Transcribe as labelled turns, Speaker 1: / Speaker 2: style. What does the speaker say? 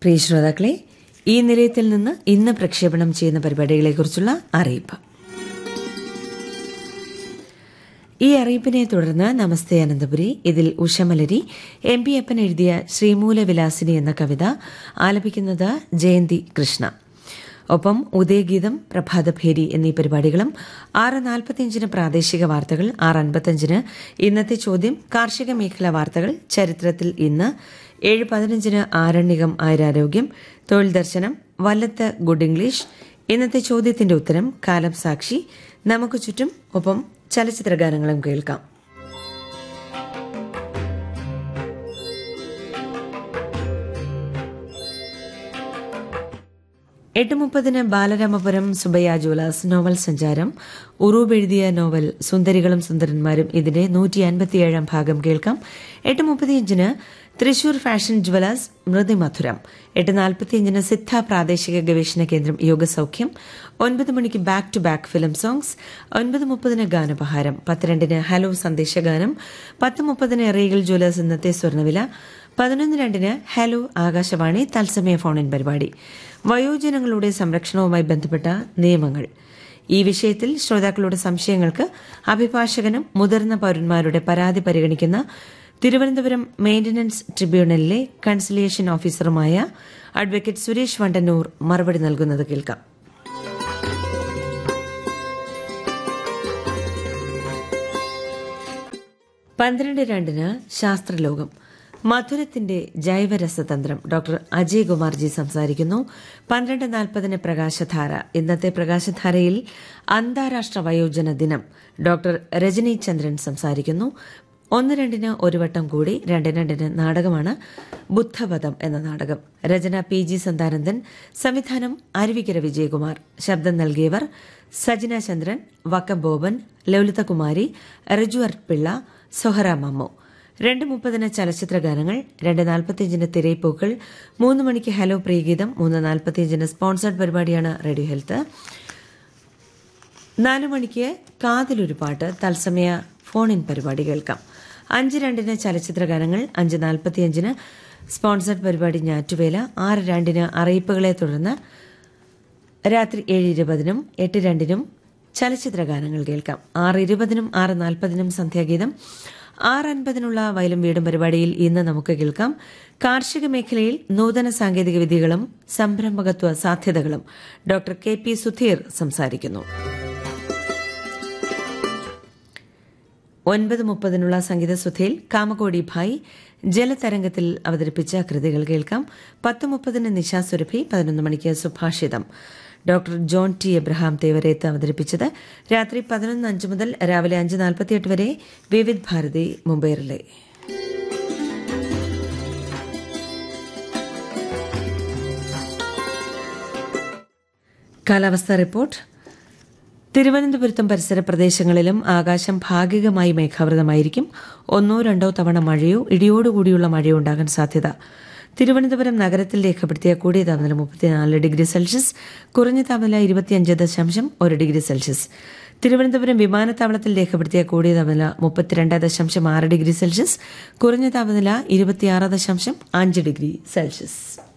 Speaker 1: പ്രിയ ശ്രോതാക്കളെ ഈ നിലയത്തിൽ നിന്ന് ഇന്ന് പ്രക്ഷേപണം ചെയ്യുന്ന പരിപാടികളെക്കുറിച്ചുള്ള അറിയിപ്പ് ഈ അറിയിപ്പിനെ തുടർന്ന് നമസ്തേ അനന്തപുരി ഇതിൽ ഉഷമലരി എം പി അപ്പൻ എഴുതിയ ശ്രീമൂലവിലാസിനി എന്ന കവിത ആലപിക്കുന്നത് ജയന്തി കൃഷ്ണ ഒപ്പം ഉദയഗീതം പ്രഭാതഭേരി എന്നീ പരിപാടികളും ആറ് നാൽപ്പത്തിയഞ്ചിന് പ്രാദേശിക വാർത്തകൾ ആറ് അൻപത്തിയഞ്ചിന് ഇന്നത്തെ ചോദ്യം കാർഷിക മേഖലാ വാർത്തകൾ ചരിത്രത്തിൽ ഇന്ന് ഏഴ് പതിനഞ്ചിന് ആരണ്യകം ആയുരാരോഗ്യം തൊഴിൽ ദർശനം വല്ലത്ത് ഗുഡ് ഇംഗ്ലീഷ് ഇന്നത്തെ ചോദ്യത്തിന്റെ ഉത്തരം കാലം സാക്ഷി നമുക്ക് ചുറ്റും ഒപ്പം ചലച്ചിത്ര ഗാനങ്ങളും കേൾക്കാം എട്ട് മുപ്പതിന് ബാലരാമപുരം സുബയ്യ ജോലാസ് നോവൽ സഞ്ചാരം ഉറൂബ് എഴുതിയ നോവൽ സുന്ദരികളും സുന്ദരന്മാരും ഇതിന്റെ നൂറ്റി അൻപത്തിയേഴാം ഭാഗം കേൾക്കാം എട്ട് മുപ്പത്തിയഞ്ചിന് തൃശൂർ ഫാഷൻ ജ്വലേഴ്സ് മൃതിമധുരം എട്ട് നാൽപ്പത്തിയഞ്ചിന് സിദ്ധ പ്രാദേശിക ഗവേഷണ കേന്ദ്രം യോഗസൌഖ്യം ഒൻപത് മണിക്ക് back to back film songs ഒൻപത് മുപ്പതിന് ഗാനപഹാരം പത്തിരണ്ടിന് ഹലോ സന്ദേശഗാനം പത്ത് മുപ്പതിന് റീഗൽ ജ്വല്ലേഴ്സ് ഇന്നത്തെ സ്വർണ്ണവില പതിനൊന്ന് രണ്ടിന് ഹലോ ആകാശവാണി തത്സമയ ഫോണിൻ പരിപാടി വയോജനങ്ങളുടെ സംരക്ഷണവുമായി ബന്ധപ്പെട്ട നിയമങ്ങൾ ഈ വിഷയത്തിൽ ശ്രോതാക്കളുടെ സംശയങ്ങൾക്ക് അഭിഭാഷകനും മുതിർന്ന പൌരന്മാരുടെ പരാതി പരിഗണിക്കുന്ന തിരുവനന്തപുരം മെയിന്റനൻസ് ട്രിബ്യൂണലിലെ കൺസിലിയേഷൻ ഓഫീസറുമായ അഡ്വക്കേറ്റ് സുരേഷ് വണ്ടന്നൂർ മറുപടി നൽകുന്നത് കേൾക്കാം പന്ത്രണ്ട് രണ്ടിന് ശാസ്ത്രലോകം മധുരത്തിന്റെ ജൈവരസതന്ത്രം ഡോക്ടർ അജയ് കുമാർജി സംസാരിക്കുന്നു പന്ത്രണ്ട് നാൽപ്പതിന് പ്രകാശധാര ഇന്നത്തെ പ്രകാശധാരയിൽ അന്താരാഷ്ട്ര വയോജന ദിനം ഡോക്ടർ രജനി ചന്ദ്രൻ സംസാരിക്കുന്നു ഒന്ന് രണ്ടിന് ഒരു വട്ടം കൂടി രണ്ട് രണ്ടിന് നാടകമാണ് ബുദ്ധവധം എന്ന നാടകം രചന പി ജി സന്താനന്ദൻ സംവിധാനം അരുവിക്കര വിജയകുമാർ ശബ്ദം നൽകിയവർ സജിന ചന്ദ്രൻ വക്കം ബോബൻ ലളിതകുമാരി റിജു പിള്ള സൊഹറ മമ്മു രണ്ട് മുപ്പതിന് ചലച്ചിത്ര ഗാനങ്ങൾ രണ്ട് നാൽപ്പത്തിയഞ്ചിന് തിരയിപ്പൂക്കൾ മൂന്ന് മണിക്ക് ഹലോ പ്രിയഗീതം മൂന്ന് നാൽപ്പത്തിയഞ്ചിന് സ്പോൺസർഡ് പരിപാടിയാണ് റേഡിയോ ഹെൽത്ത് നാലു മണിക്ക് കാതിലൊരു പാട്ട് തത്സമയ ഫോൺ ഇൻ പരിപാടി കേൾക്കാം അഞ്ച് രണ്ടിന് ചലച്ചിത്ര ഗാനങ്ങൾ അഞ്ച് നാൽപ്പത്തിയഞ്ചിന് സ്പോൺസർഡ് പരിപാടി ഞാറ്റുവേല ആറ് രണ്ടിന് അറിയിപ്പുകളെ തുടർന്ന് രാത്രി ഏഴ് ഇരുപതിനും എട്ട് രണ്ടിനും ചലച്ചിത്ര ഗാനങ്ങൾ കേൾക്കാം ആറ് ഇരുപതിനും ആറ് നാൽപ്പതിനും സന്ധ്യാഗീതം ആറ് അൻപതിനുള്ള വയലും വീടും പരിപാടിയിൽ ഇന്ന് നമുക്ക് കേൾക്കാം കാർഷിക മേഖലയിൽ നൂതന സാങ്കേതിക വിദ്യകളും സംരംഭകത്വ സാധ്യതകളും ഡോക്ടർ കെ പി സുധീർ സംസാരിക്കുന്നു ഒൻപത് മുപ്പതിനുള്ള സംഗീത സുധയിൽ കാമകോടി ഭായ് ജലതരംഗത്തിൽ അവതരിപ്പിച്ച കൃതികൾ കേൾക്കാം പത്ത് മുപ്പതിന് നിശാ സുരഭി പതിനൊന്ന് മണിക്ക് സുഭാഷിതം doctor John T Abraham Thevarethu അവതരിപ്പിച്ചത് രാത്രി പതിനൊന്ന് അഞ്ച് മുതൽ രാവിലെ അഞ്ച് നാൽപ്പത്തിയെട്ട് വരെ വിവിധ് ഭാരതി മുംബൈ റിലേ കാലാവസ്ഥാ റിപ്പോർട്ട് തിരുവനന്തപുരത്തും പരിസര പ്രദേശങ്ങളിലും ആകാശം ഭാഗികമായി മേഘാവൃതമായിരിക്കും ഒന്നോ രണ്ടോ തവണ മഴയോ ഇടിയോടുകൂടിയുള്ള മഴയോ ഉണ്ടാകാൻ സാധ്യത തിരുവനന്തപുരം നഗരത്തിൽ രേഖപ്പെടുത്തിയ കൂടിയ താപനില മുപ്പത്തിനാല് ഡിഗ്രി സെൽഷ്യസ് കുറഞ്ഞ താപനില ഇരുപത്തിയഞ്ച് ദശാംശം ഒരു ഡിഗ്രി സെൽഷ്യസ് തിരുവനന്തപുരം വിമാനത്താവളത്തിൽ രേഖപ്പെടുത്തിയ കൂടിയ താപനില മുപ്പത്തിരണ്ട് ദശാംശം ആറ് ഡിഗ്രി സെൽഷ്യസ് കുറഞ്ഞ താപനില ഇരുപത്തിയാറ് ദശാംശം അഞ്ച് ഡിഗ്രി സെൽഷ്യസ്